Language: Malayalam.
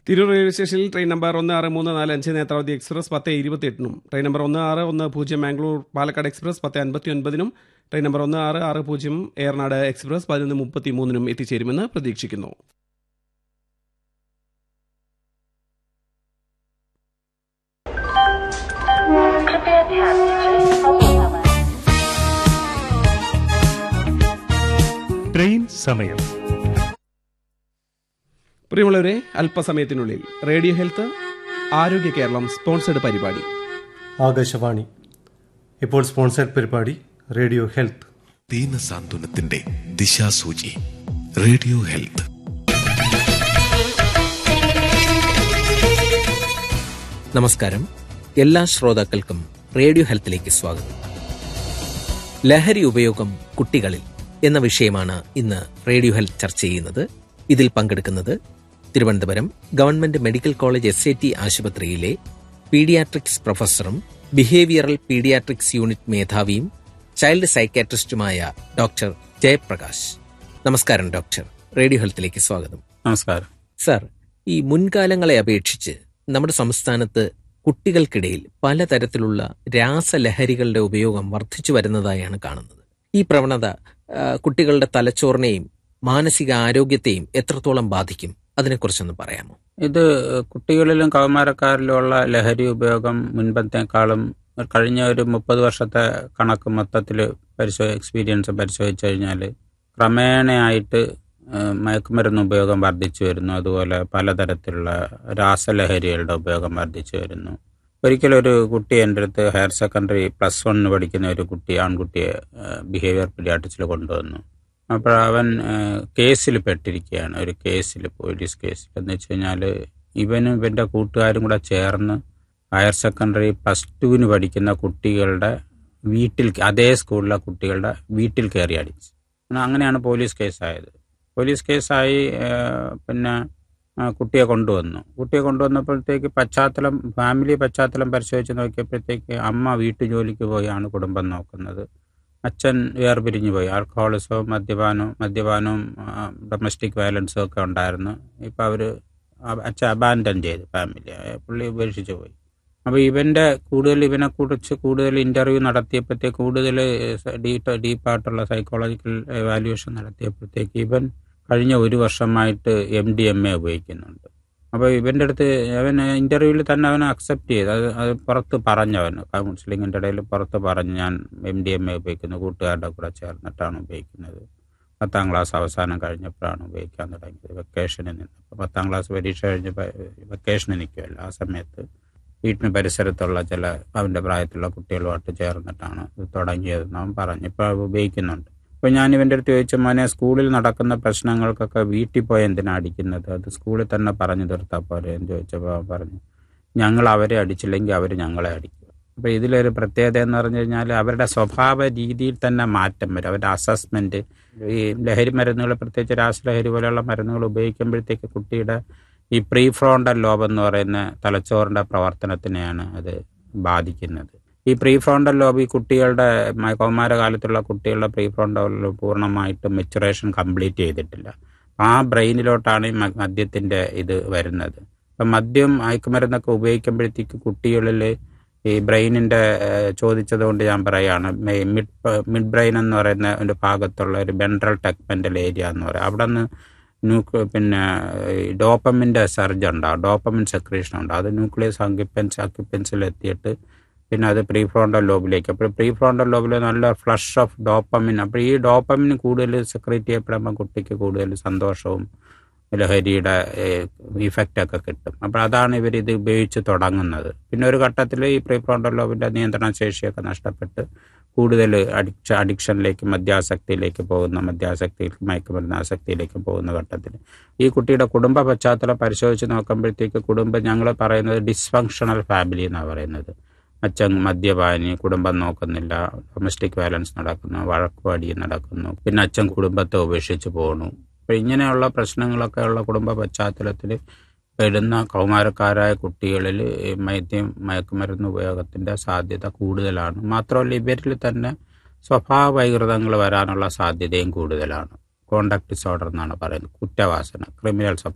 തിരൂർ റെയിൽവേ സ്റ്റേഷനിൽ ട്രെയിൻ നമ്പർ ഒന്ന് ആറ് മൂന്ന് നാല് അഞ്ച് നേത്രാവതി എക്സ്പ്രസ് പത്ത് ഇരുപത്തിയെട്ടിനും ട്രെയിൻ നമ്പർ ഒന്ന് ആറ് ഒന്ന് പൂജ്യം മാംഗ്ലൂർ പാലക്കാട് എക്സ്പ്രസ് പത്ത് അൻപത്തി ഒൻപതിനും ട്രെയിൻ നമ്പർ ഒന്ന് ആറ് ആറ് പൂജ്യം ഏറനാട് എക്സ്പ്രസ് പതിനൊന്ന് മുപ്പത്തി മൂന്നിനും എത്തിച്ചേരുമെന്ന് പ്രതീക്ഷിക്കുന്നു कृपया ध्यान दीजिए अब समय ട്രെയിൻ സമയം പ്രിയമുള്ളവരെ അല്പസമയത്തിനുള്ളിൽ റേഡിയോ ഹെൽത്ത് ആരോഗ്യ കേരളം സ്പോൺസർഡ് പരിപാടി ആകാശവാണി ഇപ്പോൾ സ്പോൺസർഡ് പരിപാടി റേഡിയോ ഹെൽത്ത് ദീനസാന്ത്വനത്തിന്റെ ദിശാസൂചി റേഡിയോ ഹെൽത്ത് നമസ്കാരം എല്ലാ ശ്രോതാക്കൾക്കും റേഡിയോ ഹെൽത്തിലേക്ക് സ്വാഗതം ലഹരി ഉപയോഗം കുട്ടികളിൽ എന്ന വിഷയമാണ് ഇന്ന് റേഡിയോ ഹെൽത്ത് ചർച്ച ചെയ്യുന്നത് ഇതിൽ പങ്കെടുക്കുന്നത് Thiruvananthapuram government medical college S I T ആശുപത്രിയിലെ പീഡിയാട്രിക്സ് പ്രൊഫസറും ബിഹേവിയറൽ പീഡിയാട്രിക്സ് യൂണിറ്റ് മേധാവിയും ചൈൽഡ് സൈക്കാട്രിസ്റ്റുമായ ഡോക്ടർ ജയപ്രകാശ് നമസ്കാരം ഡോക്ടർ റേഡിയോ ഹെൽത്തിലേക്ക് സ്വാഗതം നമസ്കാരം സർ ഈ മുൻകാലങ്ങളെ അപേക്ഷിച്ച് നമ്മുടെ സംസ്ഥാനത്ത് കുട്ടികൾക്കിടയിൽ പലതരത്തിലുള്ള രാസലഹരികളുടെ ഉപയോഗം വർദ്ധിച്ചു വരുന്നതായാണ് കാണുന്നത് ഈ പ്രവണത ആ, കുട്ടികളുടെ തലച്ചോറിനെയും മാനസിക ആരോഗ്യത്തെയും എത്രത്തോളം ബാധിക്കും അതിനെക്കുറിച്ചൊന്ന് പറയാമോ ഇത് കുട്ടികളിലും കൗമാരക്കാരിലുമുള്ള ലഹരി ഉപയോഗം മുൻപത്തേക്കാളും കഴിഞ്ഞ ഒരു മുപ്പത് വർഷത്തെ കണക്ക് മൊത്തത്തിൽ പരിശോ എക്സ്പീരിയൻസ് പരിശോധിച്ചു കഴിഞ്ഞാൽ ക്രമേണയായിട്ട് ഏഹ്, മയക്കുമരുന്ന് ഉപയോഗം വർദ്ധിച്ചു വരുന്നു അതുപോലെ പലതരത്തിലുള്ള രാസലഹരികളുടെ ഉപയോഗം വർദ്ധിച്ചു വരുന്നു ഒരിക്കലും ഒരു കുട്ടി എൻ്റെ അടുത്ത് ഹയർ സെക്കൻഡറി പ്ലസ് വണ്ണിന് പഠിക്കുന്ന ഒരു കുട്ടി ആൺകുട്ടിയെ ബിഹേവിയർ പീഡിയാട്രിക്സിൽ കൊണ്ടുവന്നു അപ്പോൾ അവൻ കേസിൽ പെട്ടിരിക്കുകയാണ് ഒരു കേസിൽ പോലീസ് കേസിൽ എന്ന് വെച്ച് കഴിഞ്ഞാൽ ഇവനും ഇവൻ്റെ കൂട്ടുകാരും കൂടെ ചേർന്ന് ഹയർ സെക്കൻഡറി പ്ലസ് ടുവിന് പഠിക്കുന്ന കുട്ടികളുടെ വീട്ടിൽ അതേ സ്കൂളിലെ കുട്ടികളുടെ വീട്ടിൽ കയറി അടിച്ചു അങ്ങനെ- അങ്ങനെയാണ് പോലീസ് കേസായത് പോലീസ് കേസായി ഏഹ്, പിന്നെ ആ, കുട്ടിയെ കൊണ്ടുവന്നു കുട്ടിയെ കൊണ്ടുവന്നപ്പോഴത്തേക്ക് പശ്ചാത്തലം ഫാമിലി പശ്ചാത്തലം പരിശോധിച്ച് നോക്കിയപ്പോഴത്തേക്ക് അമ്മ വീട്ടുജോലിക്ക് പോയാണ് കുടുംബം നോക്കുന്നത് അച്ഛൻ വേർപിരിഞ്ഞു പോയി ആൽക്കഹോളിസവും മദ്യപാനവും മദ്യപാനവും ഡൊമസ്റ്റിക് വയലൻസും ഒക്കെ ഉണ്ടായിരുന്നു ഇപ്പം അവർ അച്ഛൻ അബാൻഡൻ ചെയ്തു ഫാമിലി പുള്ളി ഉപേക്ഷിച്ചു പോയി അപ്പോൾ ഇവൻ്റെ കൂടുതൽ ഇവനെ കുറിച്ച് കൂടുതൽ ഇൻ്റർവ്യൂ നടത്തിയപ്പോഴത്തേക്ക് കൂടുതൽ ഡീപ്പ് ഡീപ്പായിട്ടുള്ള സൈക്കോളജിക്കൽ വാല്യുവേഷൻ നടത്തിയപ്പോഴത്തേക്ക് ഇവൻ കഴിഞ്ഞ ഒരു വർഷമായിട്ട് എം ഡി എം എ ഉപയോഗിക്കുന്നുണ്ട് അപ്പോൾ ഇവൻ്റെ അടുത്ത് അവൻ ഇൻ്റർവ്യൂവിൽ തന്നെ അവൻ അക്സെപ്റ്റ് ചെയ്ത് അത് അത് പുറത്ത് പറഞ്ഞവൻ കൗൺസിലിങ്ങിൻ്റെ ഇടയിൽ പുറത്ത് പറഞ്ഞു ഞാൻ എം ഡി എം എ ഉപയോഗിക്കുന്നു കൂട്ടുകാരുടെ കൂടെ ചേർന്നിട്ടാണ് ഉപയോഗിക്കുന്നത് പത്താം ക്ലാസ് അവസാനം കഴിഞ്ഞപ്പോഴാണ് ഉപയോഗിക്കാൻ തുടങ്ങിയത് വെക്കേഷനിൽ നിന്ന് അപ്പോൾ പത്താം ക്ലാസ് പരീക്ഷ കഴിഞ്ഞ് വെക്കേഷനിൽ നിൽക്കുമല്ലോ ആ സമയത്ത് വീട്ടിന് പരിസരത്തുള്ള ചില അവൻ്റെ പ്രായത്തിലുള്ള കുട്ടികളുമായിട്ട് ചേർന്നിട്ടാണ് ഇത് തുടങ്ങിയതെന്ന് അവൻ പറഞ്ഞു ഇപ്പോൾ അത് ഉപയോഗിക്കുന്നുണ്ട് അപ്പോൾ ഞാൻ ഇവൻ്റെ അടുത്ത് ചോദിച്ച മോനെ സ്കൂളിൽ നടക്കുന്ന പ്രശ്നങ്ങൾക്കൊക്കെ വീട്ടിൽ പോയി എന്തിനാ അടിക്കുന്നത് അത് സ്കൂളിൽ തന്നെ പറഞ്ഞു തീർത്താൽ പോരെ എന്ന് ചോദിച്ചപ്പോൾ അവൻ പറഞ്ഞു ഞങ്ങൾ അവരെ അടിച്ചില്ലെങ്കിൽ അവർ ഞങ്ങളെ അടിക്കും അപ്പോൾ ഇതിലൊരു പ്രത്യേകത എന്ന് പറഞ്ഞു കഴിഞ്ഞാൽ അവരുടെ സ്വഭാവ രീതിയിൽ തന്നെ മാറ്റം വരും അവരുടെ അസസ്മെൻറ്റ് ഈ ലഹരി മരുന്നുകൾ പ്രത്യേകിച്ച് രാസലഹരി പോലെയുള്ള മരുന്നുകൾ ഉപയോഗിക്കുമ്പോഴത്തേക്ക് കുട്ടിയുടെ ഈ പ്രീ ഫ്രോണ്ടൽ ലോബ് എന്ന് പറയുന്ന തലച്ചോറിൻ്റെ പ്രവർത്തനത്തിനെയാണ് അത് ബാധിക്കുന്നത് ഈ പ്രീ ഫ്രോണ്ടൽ ലോബ് ഈ കുട്ടികളുടെ മ- കൗമാരകാലത്തുള്ള കുട്ടികളുടെ പ്രീ ഫ്രോണ്ടൽ ലോബ് പൂർണ്ണമായിട്ടും മെച്ചുറേഷൻ കംപ്ലീറ്റ് ചെയ്തിട്ടില്ല ആ ബ്രെയിനിലോട്ടാണ് ഈ മ- മദ്യത്തിൻ്റെ ഇത് വരുന്നത് അപ്പം മദ്യം മയക്കുമരുന്നൊക്കെ ഉപയോഗിക്കുമ്പോഴത്തേക്ക് കുട്ടികളിൽ ഈ ബ്രെയിനിൻ്റെ ചോദിച്ചത് കൊണ്ട് ഞാൻ പറയുകയാണ് മെ- മിഡ് പ- മിഡ് ബ്രെയിൻ എന്ന് പറയുന്ന ഒരു ഭാഗത്തുള്ള ഒരു ബെൻട്രൽ ടെക്മെൻ്റൽ ഏരിയ എന്ന് പറയും അവിടെ നിന്ന് ന്യൂക്ലിയ പിന്നെ ഈ ഡോപ്പമിൻ്റെ സർജ് ഉണ്ടാവും ഡോപ്പമിൻ സെക്രീഷൻ ഉണ്ടാവും അത് ന്യൂക്ലിയസ് അക്യുപ്പൻസ് അക്യുപ്പൻസിൽ എത്തിയിട്ട് പിന്നെ അത് പ്രീ ഫ്രോണ്ടൽ ലോബിലേക്ക് അപ്പോൾ പ്രീ ഫ്രോണ്ടൽ ലോബിൽ നല്ല ഫ്ലഷ് ഓഫ് ഡോപ്പമിൻ അപ്പോൾ ഈ ഡോപ്പമിൻ കൂടുതൽ സെക്രീറ്റ് ചെയ്യപ്പെടുമ്പോൾ കുട്ടിക്ക് കൂടുതൽ സന്തോഷവും ലഹരിയുടെ ഇഫക്റ്റ് ഒക്കെ കിട്ടും അപ്പോൾ അതാണ് ഇവർ ഇത് ഉപയോഗിച്ച് തുടങ്ങുന്നത് പിന്നെ ഒരു ഘട്ടത്തിൽ ഈ പ്രീ ഫ്രോണ്ടൽ ലോബിൻ്റെ നിയന്ത്രണ ശേഷിയൊക്കെ നഷ്ടപ്പെട്ട് കൂടുതൽ അഡിക്ഷ അഡിക്ഷനിലേക്ക് മദ്യാസക്തിയിലേക്ക് പോകുന്ന മദ്യാസക്തിയിലേക്ക് മയക്കുമരുന്ന് ആസക്തിയിലേക്ക് പോകുന്ന ഘട്ടത്തിൽ ഈ കുട്ടിയുടെ കുടുംബ പശ്ചാത്തലം പരിശോധിച്ച് നോക്കുമ്പോഴത്തേക്ക് കുടുംബം ഞങ്ങൾ പറയുന്നത് ഡിസ്ഫങ്ഷണൽ ഫാമിലി എന്നാണ് പറയുന്നത് അച്ഛൻ മദ്യപാനി കുടുംബം നോക്കുന്നില്ല ഡൊമസ്റ്റിക് വയലൻസ് നടക്കുന്നു വഴക്കുവാടിയും നടക്കുന്നു പിന്നെ അച്ഛൻ കുടുംബത്തെ ഉപേക്ഷിച്ച് പോകണു അപ്പം ഇങ്ങനെയുള്ള പ്രശ്നങ്ങളൊക്കെ ഉള്ള കുടുംബ പശ്ചാത്തലത്തിൽ പെടുന്ന കൗമാരക്കാരായ കുട്ടികളിൽ ഈ മദ്യം മയക്കുമരുന്ന് ഉപയോഗത്തിൻ്റെ സാധ്യത കൂടുതലാണ് മാത്രമല്ല ഇവരിൽ തന്നെ സ്വഭാവ വൈകൃതങ്ങൾ വരാനുള്ള സാധ്യതയും കൂടുതലാണ് കോണ്ടാക്ട് ഡിസോർഡർ എന്നാണ് പറയുന്നത് കുറ്റവാസന ക്രിമിനൽ സ്വഭാവം